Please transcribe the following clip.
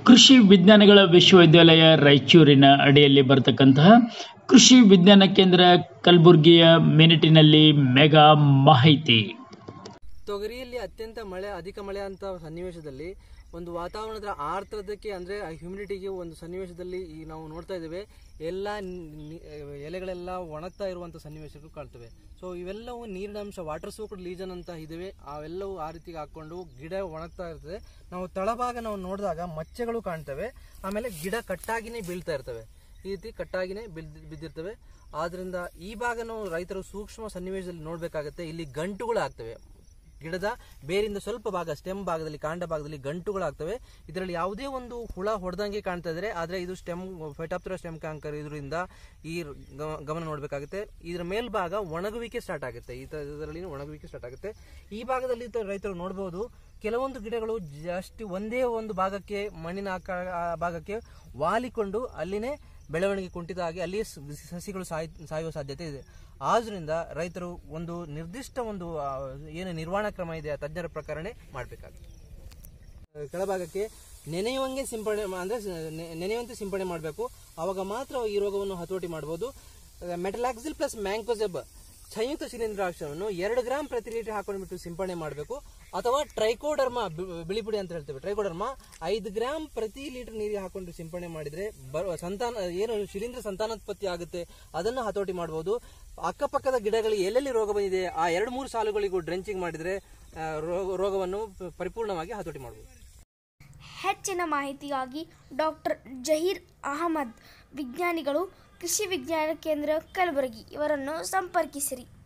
ಕೃಷಿ ವಿಜ್ಞಾನಗಳ ವಿಶ್ವವಿದ್ಯಾಲಯ ರಾಯಚೂರಿನ ಅಡಿಯಲ್ಲಿ ಬರತಕ್ಕಂತಹ ಕೃಷಿ ವಿಜ್ಞಾನ ಕೇಂದ್ರ ಕಲಬುರಗಿಯ ಮಿನಿಟಿನಲ್ಲಿ ಮೆಗಾ ಮಾಹಿತಿ ತೊಗರಿಯಲ್ಲಿ ಅತ್ಯಂತ ಮಳೆ ಅಧಿಕ ಮಳೆ ಅಂತ ಸನ್ನಿವೇಶದಲ್ಲಿ ಒಂದು ವಾತಾವರಣದ ಆರ್ದ್ರತೆಗೆ ಅಂದರೆ ಹ್ಯುಮಿಡಿಟಿಗೆ ಒಂದು ಸನ್ನಿವೇಶದಲ್ಲಿ ಈ ನಾವು ನೋಡ್ತಾ ಇದ್ದೇವೆ ಎಲ್ಲ ನಿ- ಎಲೆಗಳೆಲ್ಲ ಒಣಗ್ತಾ ಇರುವಂಥ ಸನ್ನಿವೇಶಗಳು ಕಾಣ್ತವೆ ಸೊ ಇವೆಲ್ಲವೂ ನೀರಿನ ಅಂಶ ವಾಟರ್ ಸೋಕ್ಡ್ ಲೀಜನ್ ಅಂತ ಇದ್ದಾವೆ ಅವೆಲ್ಲವೂ ಆ ರೀತಿಗೆ ಹಾಕೊಂಡು ಗಿಡ ಒಣಗ್ತಾ ಇರ್ತದೆ ನಾವು ತಳಭಾಗ ನಾವು ನೋಡಿದಾಗ ಮಚ್ಚೆಗಳು ಕಾಣ್ತವೆ ಆಮೇಲೆ ಗಿಡ ಕಟ್ಟಾಗಿನೇ ಬೀಳ್ತಾ ಇರ್ತವೆ ಈ ರೀತಿ ಕಟ್ಟಾಗಿನೇ ಬಿದ್ದ ಬಿದ್ದಿರ್ತವೆ ಆದ್ರಿಂದ ಈ ಭಾಗ ನಾವು ರೈತರು ಸೂಕ್ಷ್ಮ ಸನ್ನಿವೇಶದಲ್ಲಿ ನೋಡ್ಬೇಕಾಗತ್ತೆ ಇಲ್ಲಿ ಗಂಟುಗಳು ಆಗ್ತವೆ ಗಿಡದ ಬೇರಿಂದ ಸ್ವಲ್ಪ ಭಾಗ ಸ್ಟೆಮ್ ಭಾಗದಲ್ಲಿ ಕಾಂಡ ಭಾಗದಲ್ಲಿ ಗಂಟುಗಳಾಗ್ತವೆ ಇದರಲ್ಲಿ ಯಾವುದೇ ಒಂದು ಹುಳ ಹೊಡೆದಂಗೆ ಕಾಣ್ತಾ ಇದ್ರೆ ಆದ್ರೆ ಇದು ಸ್ಟೆಮ್ ಫೈಟಾಪ್ತರ ಸ್ಟೆಮ್ ಕ್ಯಾಂಕರ್ ಇದರಿಂದ ಈ ಗ- ಗಮನ ನೋಡಬೇಕಾಗುತ್ತೆ ಇದರ ಮೇಲ್ಭಾಗ ಒಣಗುವಿಕೆ ಸ್ಟಾರ್ಟ್ ಆಗುತ್ತೆ ಈ ತರ- ಇದರಲ್ಲಿ ಒಣಗುವಿಕೆ ಸ್ಟಾರ್ಟ್ ಆಗುತ್ತೆ ಈ ಭಾಗದಲ್ಲಿ ತ- ರೈತರು ನೋಡಬಹುದು ಕೆಲವೊಂದು ಗಿಡಗಳು ಜಾಸ್ತಿ ಒಂದೇ ಒಂದು ಭಾಗಕ್ಕೆ ಮಣ್ಣಿನ ಆಕಾರ ಆ ಭಾಗಕ್ಕೆ ವಾಲಿಕೊಂಡು ಅಲ್ಲಿನೇ ಬೆಳವಣಿಗೆ ಕುಂಠಿತ ಆಗಿ ಅಲ್ಲಿಯೇ ಸ- ಸಸಿಗಳು ಸಾಯ್ ಸಾಯುವ ಸಾಧ್ಯತೆ ಇದೆ ಆದ್ರಿಂದ ರೈತರು ಒಂದು ನಿರ್ದಿಷ್ಟ ಒಂದು ಆ, ಏನು ನಿರ್ವಹಣಾ ಕ್ರಮ ಇದೆ ಆ ತಜ್ಞರ ಪ್ರಕಾರನೇ ಮಾಡಬೇಕಾಗುತ್ತೆ ಕೆಳಭಾಗಕ್ಕೆ ನೆನೆಯುವಂಗೆ ಸಿಂಪಡಣೆ ಮಾ- ಅಂದ್ರೆ ಸ- ನೆ- ನೆನೆಯುವಂತೆ ಸಿಂಪಡಣೆ ಮಾಡಬೇಕು ಆವಾಗ ಮಾತ್ರ ಈ ರೋಗವನ್ನು ಹತೋಟಿ ಮಾಡಬಹುದು ಮೆಟಲಾಕ್ಸಿಲ್ ಪ್ಲಸ್ ಮ್ಯಾಂಕೋಸೆಬ್ ಸಂಯುಕ್ತ ಶಿಲೀಂಧ್ರಾಕ್ಷವನ್ನು ಎರಡು ಗ್ರಾಮ್ ಪ್ರತಿ ಲೀಟರ್ ಹಾಕೊಂಡ್ಬಿಟ್ಟು ಸಿಂಪಡಣೆ ಮಾಡಬೇಕು ಅಥವಾ ಟ್ರೈಕೋಡರ್ಮಾ ಬಿ- ಬಿಳಿ ಪುಡಿ ಅಂತ ಹೇಳ್ತೇವೆ ಟ್ರೈಕೋಡರ್ಮಾ ಐದು ಗ್ರಾಮ್ ಪ್ರತಿ ಲೀಟರ್ ನೀರಿಗೆ ಹಾಕೊಂಡು ಸಿಂಪಡಣೆ ಮಾಡಿದ್ರೆ ಬರುವ ಸಂತಾನ ಏನು ಶಿಲೀಂಧ್ರ ಸಂತಾನೋತ್ಪತ್ತಿ ಆಗುತ್ತೆ ಅದನ್ನು ಹತೋಟಿ ಮಾಡಬಹುದು ಅಕ್ಕಪಕ್ಕದ ಗಿಡಗಳಿಗೆ ಎಲ್ಲೆಲ್ಲಿ ರೋಗ ಬಂದಿದೆ ಆ ಎರಡು ಮೂರು ಸಾಲುಗಳಿಗೂ ಡ್ರೆಂಚಿಂಗ್ ಮಾಡಿದ್ರೆ ಆ, ರೋಗ- ರೋಗವನ್ನು ಪರಿಪೂರ್ಣವಾಗಿ ಹತೋಟಿ ಮಾಡಬಹುದು ಹೆಚ್ಚಿನ ಮಾಹಿತಿಗಾಗಿ ಡಾಕ್ಟರ್ ಜಹೀರ್ ಅಹಮದ್ ವಿಜ್ಞಾನಿಗಳು ಕೃಷಿ ವಿಜ್ಞಾನ ಕೇಂದ್ರ ಕಲಬುರಗಿ ಇವರನ್ನು ಸಂಪರ್ಕಿಸಿರಿ